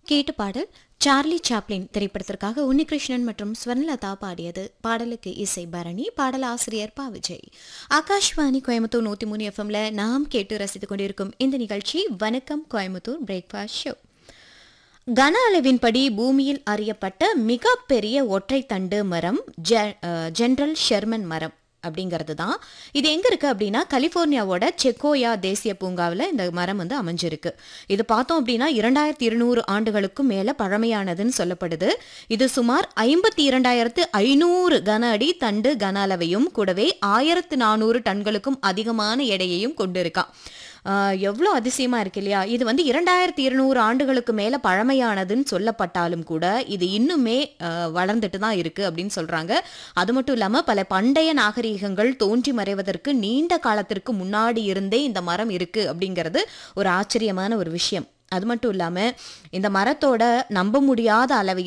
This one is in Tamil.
கேட்டு பாடல் சார்லி சாப்ளின் திரைப்படத்திற்காக உன்னிகிருஷ்ணன் மற்றும் ஸ்வர்ணலதா பாடியது பாடலுக்கு இசை பரணி பாடல் ஆசிரியர் பா விஜய் ஆகாஷ்வாணி கோயம்புத்தூர் நூத்தி மூணு எஃப்எம்ல நாம் கேட்டு ரசித்துக் கொண்டிருக்கும் இந்த நிகழ்ச்சி வணக்கம் கோயம்புத்தூர் பிரேக்ஃபாஸ்ட் ஷோ கன அளவின்படி பூமியில் அறியப்பட்ட மிகப்பெரிய ஒற்றை தண்டு மரம் ஜெ- அஹ், ஜெனரல் ஷெர்மன் மரம் அப்படிங்கிறது தான் இது எங்க இருக்கு அப்படின்னா கலிஃபோர்னியாவோட செக்கோயா தேசிய பூங்காவில் இந்த மரம் வந்து அமைஞ்சிருக்கு இது பார்த்தோம் அப்படின்னா இரண்டாயிரத்தி இருநூறு ஆண்டுகளுக்கும் மேல பழமையானதுன்னு சொல்லப்படுது இது சுமார் ஐம்பத்தி இரண்டாயிரத்து ஐநூறு கன அடி தண்டு கன அளவையும் கூடவே ஆயிரத்து நானூறு டன்களுக்கும் அதிகமான எடையையும் கொண்டிருக்கான் எவ்வளோ அதிசயமா இருக்கு இல்லையா இது வந்து இரண்டாயிரத்தி இருநூறு ஆண்டுகளுக்கு மேல பழமையானதுன்னு சொல்லப்பட்டாலும் கூட இது இன்னுமே ஆஹ், வளர்ந்துட்டு தான் இருக்கு அப்படின்னு சொல்றாங்க அது மட்டும் இல்லாம பல பண்டைய நாகரீகங்கள் தோன்றி மறைவதற்கு நீண்ட காலத்திற்கு முன்னாடி இருந்தே இந்த மரம் இருக்கு அப்படிங்கிறது ஒரு ஆச்சரியமான ஒரு விஷயம் அது மட்டும் இல்லாம இந்த மரத்தோட நம்ப முடியாத அளவையும்